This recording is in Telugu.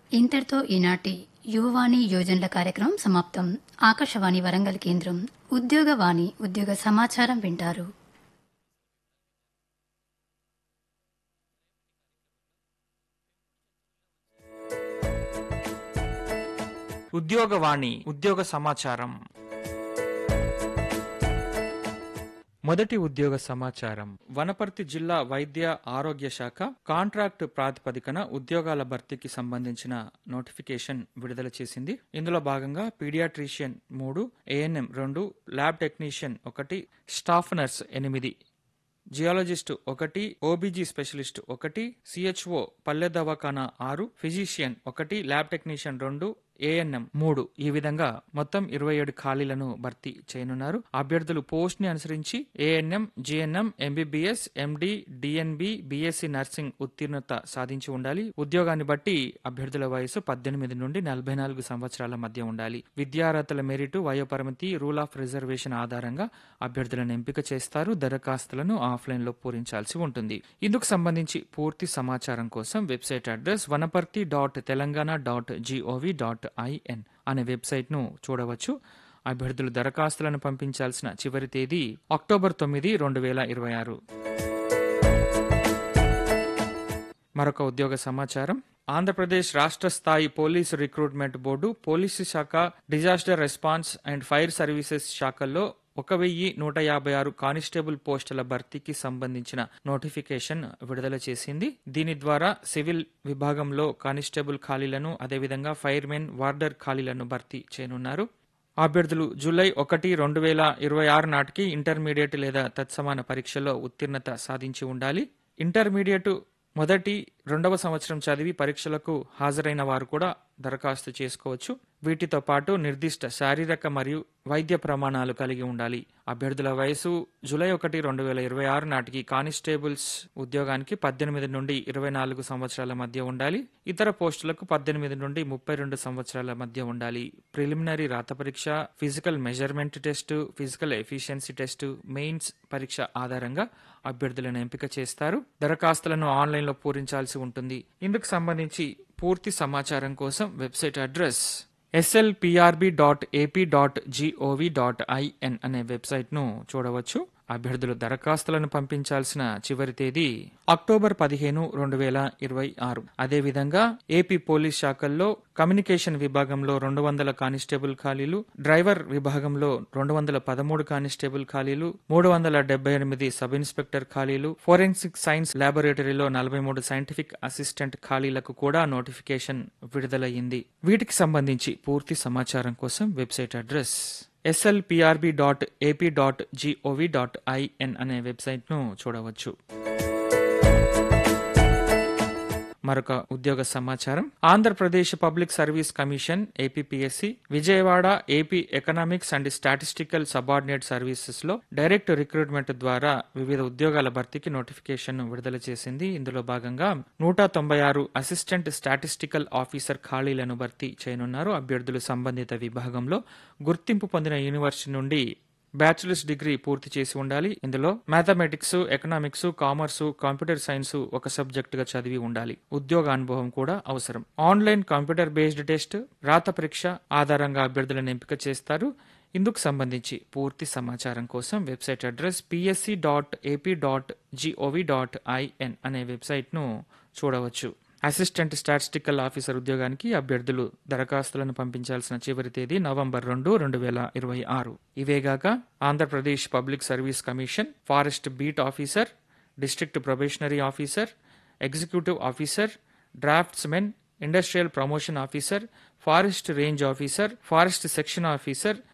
ఇంతటితో ఈనాటి యువవాణి యోజనల కార్యక్రమం సమాప్తం ఆకాశవాణి వరంగల్ కేంద్రం ఉద్యోగవాణి ఉద్యోగ సమాచారం వింటారు ఉద్యోగవాణి ఉద్యోగ సమాచారం మొదటి ఉద్యోగ సమాచారం వనపర్తి జిల్లా వైద్య ఆరోగ్య శాఖ కాంట్రాక్ట్ ప్రాతిపదికన ఉద్యోగాల భర్తీకి సంబంధించిన నోటిఫికేషన్ విడుదల చేసింది ఇందులో భాగంగా పీడియాట్రిషియన్ మూడు ఏఎన్ఎం రెండు ల్యాబ్ టెక్నీషియన్ ఒకటి స్టాఫ్ నర్స్ ఎనిమిది జియాలజిస్ట్ ఒకటి ఓబీజీ స్పెషలిస్ట్ ఒకటి సిహెచ్ఓ పల్లె దవాఖానా ఆరు ఫిజిషియన్ ఒకటి ల్యాబ్ టెక్నీషియన్ రెండు ఏఎన్ఎం మూడు ఈ విధంగా మొత్తం ఇరవై ఏడు ఖాళీలను భర్తీ చేయనున్నారు అభ్యర్థులు పోస్ట్ ని అనుసరించి ANM GNM MBBS MD DNB BSc nursing ఉత్తీర్ణత సాధించి ఉండాలి ఉద్యోగాన్ని బట్టి అభ్యర్థుల వయసు పద్దెనిమిది నుండి నలభై నాలుగు సంవత్సరాల మధ్య ఉండాలి విద్యార్హతల మెరిట్ వయోపరిమితి రూల్ ఆఫ్ రిజర్వేషన్ ఆధారంగా అభ్యర్థులను ఎంపిక చేస్తారు దరఖాస్తులను ఆఫ్లైన్ లో పూరించాల్సి ఉంటుంది ఇందుకు సంబంధించి పూర్తి సమాచారం కోసం website address Wanaparthy dot Telangana dot gov dot in అనే వెబ్సైట్ ను చూడవచ్చు అభ్యర్థులు దరఖాస్తులను పంపించాల్సిన చివరి తేదీ అక్టోబర్ తొమ్మిది రెండు వేల ఇరవై ఆరు మరొక ఉద్యోగ సమాచారం ఆంధ్రప్రదేశ్ రాష్ట్ర స్థాయి పోలీసు రిక్రూట్మెంట్ బోర్డు పోలీసు శాఖ disaster response and fire services శాఖల్లో ఒక వెయ్యి నూట యాభై ఆరు కానిస్టేబుల్ పోస్టుల భర్తీకి సంబంధించిన నోటిఫికేషన్ విడుదల చేసింది దీని ద్వారా సివిల్ విభాగంలో కానిస్టేబుల్ ఖాళీలను అదేవిధంగా ఫైర్మెన్ వార్డర్ ఖాళీలను భర్తీ చేయనున్నారు అభ్యర్థులు జూలై ఒకటి రెండు వేల ఇరవై ఆరు నాటికి ఇంటర్మీడియట్ లేదా తత్సమాన పరీక్షలో ఉత్తీర్ణత సాధించి ఉండాలి ఇంటర్మీడియట్ మొదటి రెండవ సంవత్సరం చదివి పరీక్షలకు హాజరైన వారు కూడా దరఖాస్తు చేసుకోవచ్చు వీటితో పాటు నిర్దిష్ట శారీరక మరియు వైద్య ప్రమాణాలు కలిగి ఉండాలి అభ్యర్థుల వయసు జూలై ఒకటి రెండు వేల ఇరవై ఆరు నాటికి కానిస్టేబుల్స్ ఉద్యోగానికి పద్దెనిమిది నుండి ఇరవై నాలుగు సంవత్సరాల మధ్య ఉండాలి ఇతర పోస్టులకు పద్దెనిమిది నుండి ముప్పై రెండు సంవత్సరాల మధ్య ఉండాలి ప్రిలిమినరీ రాత పరీక్ష physical measurement test physical efficiency test mains పరీక్ష ఆధారంగా అభ్యర్థులను ఎంపిక చేస్తారు దరఖాస్తులను ఆన్లైన్లో పూరించాల్సి ఉంటుంది ఇందుకు సంబంధించి పూర్తి సమాచారం కోసం website address SLPRB dot AP dot gov dot in అనే వెబ్సైట్ను చూడవచ్చు అభ్యర్థులు దరఖాస్తులను పంపించాల్సిన చివరి తేదీ అక్టోబర్ పదిహేను రెండు వేల ఇరవై ఆరు అదేవిధంగా ఏపీ పోలీస్ శాఖల్లో కమ్యూనికేషన్ విభాగంలో రెండు వందల కానిస్టేబుల్ ఖాళీలు డ్రైవర్ విభాగంలో రెండు వందల పదమూడు కానిస్టేబుల్ ఖాళీలు మూడు వందల డెబ్బై ఎనిమిది సబ్ ఇన్స్పెక్టర్ ఖాళీలు ఫోరెన్సిక్ సైన్స్ ల్యాబొరేటరీలో నలభై మూడు సైంటిఫిక్ అసిస్టెంట్ ఖాళీలకు కూడా నోటిఫికేషన్ విడుదలయ్యింది వీటికి సంబంధించి పూర్తి సమాచారం కోసం website address SLPRB dot AP dot gov dot in అనే వెబ్సైట్ను చూడవచ్చు మరొక ఉద్యోగ సమాచారం Andhra Pradesh public service commission APPSC Vijayawada AP economics and statistical subordinate services లో డైరెక్ట్ రిక్రూట్మెంట్ ద్వారా వివిధ ఉద్యోగాల భర్తీకి నోటిఫికేషన్ విడుదల చేసింది ఇందులో భాగంగా నూట తొంభై ఆరు అసిస్టెంట్ స్టాటిస్టికల్ ఆఫీసర్ ఖాళీలను భర్తీ చేయనున్నారు అభ్యర్థులు సంబంధిత విభాగంలో గుర్తింపు పొందిన యూనివర్సిటీ నుండి బ్యాచిలర్స్ డిగ్రీ పూర్తి చేసి ఉండాలి ఇందులో mathematics economics commerce computer science ఒక సబ్జెక్ట్ గా చదివి ఉండాలి ఉద్యోగ అనుభవం కూడా అవసరం ఆన్లైన్ కంప్యూటర్ బేస్డ్ టెస్ట్ రాత పరీక్ష ఆధారంగా అభ్యర్థులను ఎంపిక చేస్తారు ఇందుకు సంబంధించి పూర్తి సమాచారం కోసం website address PSC dot AP dot gov dot in అనే వెబ్సైట్ను చూడవచ్చు అసిస్టెంట్ స్టాటిస్టికల్ ఆఫీసర్ ఉద్యోగానికి అభ్యర్థులు దరఖాస్తులను పంపించాల్సిన చివరి తేదీ నవంబర్ రెండు రెండు వేల ఇరవై ఆరు ఇవేగాక Andhra Pradesh public service commission forest beat officer district probationary officer executive officer draftsmen industrial promotion officer forest range officer forest section officer